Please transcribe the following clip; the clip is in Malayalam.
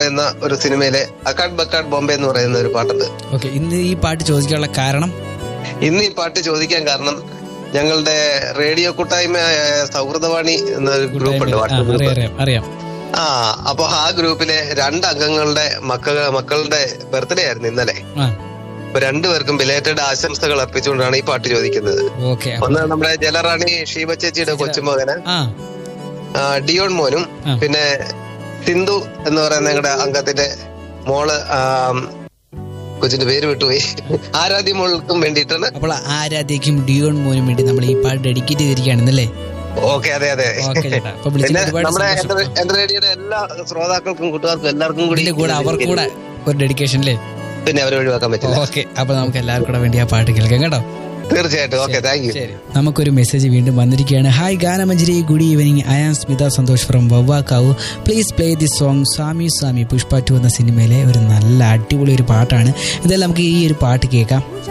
പറയുന്ന ഒരു സിനിമയിലെ അക്കാഡ് ബക്കാഡ് ബോംബെ എന്ന് പറയുന്ന ഒരു പാട്ടുണ്ട് ഓക്കെ ഇന്ന് ഈ പാട്ട് ചോദിക്കാനുള്ള കാരണം ഇന്ന് ഈ പാട്ട് ചോദിക്കാൻ കാരണം ഞങ്ങളുടെ റേഡിയോ കൂട്ടായ്മയായ സൗഹൃദവാണി എന്നൊരു ഗ്രൂപ്പ് ഉണ്ട് ആ, വാട്സപ്പ് അറിയാം ഗ്രൂപ്പ് അറിയാം അറിയാം ആ അപ്പൊ ആ ഗ്രൂപ്പിലെ രണ്ട് അംഗങ്ങളുടെ മക്ക മക്കളുടെ ബർത്ത്ഡേ ആയിരുന്നു ഇന്നലെ ആ അപ്പൊ രണ്ടുപേർക്കും ബിലേറ്റഡ് ആശംസകൾ അർപ്പിച്ചുകൊണ്ടാണ് ഈ പാട്ട് ചോദിക്കുന്നത് ഓക്കെ ഒന്ന് നമ്മുടെ ജലറാണി ഷീബ ചേച്ചിയുടെ കൊച്ചുമകന് ആ ആ, ഡിയോൺ മോനും ആ. പിന്നെ സിന്ധു എന്ന് പറയുന്ന ഞങ്ങളുടെ അംഗത്തിന്റെ മോള് ആ, കൊച്ചിന്റെ പേര് വിട്ടുപോയി ആരാധ്യ മോൾക്കും വേണ്ടിയിട്ടാണ് അപ്പോൾ ആരാധ്യക്കും ഡിയോൺ മോനും വേണ്ടി നമ്മൾ ഈ പാട്ട് ഡെഡിക്കേറ്റ് ചെയ്തിരിക്കുകയാണെന്നല്ലേ ഓക്കെ അതെ അതെ ഓക്കെ ചേട്ടാ അപ്പൊ വിളിച്ചതിൽ പിന്നെ ഒരുപാട് നമ്മുടെ സന്തോഷം. എന്റെ റേഡിയോയുടെ എല്ലാ ശ്രോതാക്കൾക്കും കൂട്ടുകാർക്കും എല്ലാവർക്കും കൂടി ഇതിന്റെ കൂടെ അവർ കൂടെ ഒരു ഡെഡിക്കേഷൻ അല്ലേ പിന്നെ അവരെ ഒഴിവാക്കാൻ പറ്റില്ല ഓക്കെ അപ്പൊ നമുക്ക് എല്ലാവർക്കും കൂടെ വേണ്ടി ആ പാട്ട് കേൾക്കാം കേട്ടോ തീർച്ചയായിട്ടും ഓക്കെ താങ്ക് യു ശരി നമുക്കൊരു മെസ്സേജ് വീണ്ടും വന്നിരിക്കുകയാണ് hi Ganamanjari good evening I am Smitha Santhosh from Vavvakkavu please play the song Swami Swami Pushpa two എന്ന സിനിമയിലെ ഒരു നല്ല അടിപൊളി ഒരു പാട്ടാണ് ഇതെല്ലാം നമുക്ക് ഈ ഒരു പാട്ട് കേൾക്കാം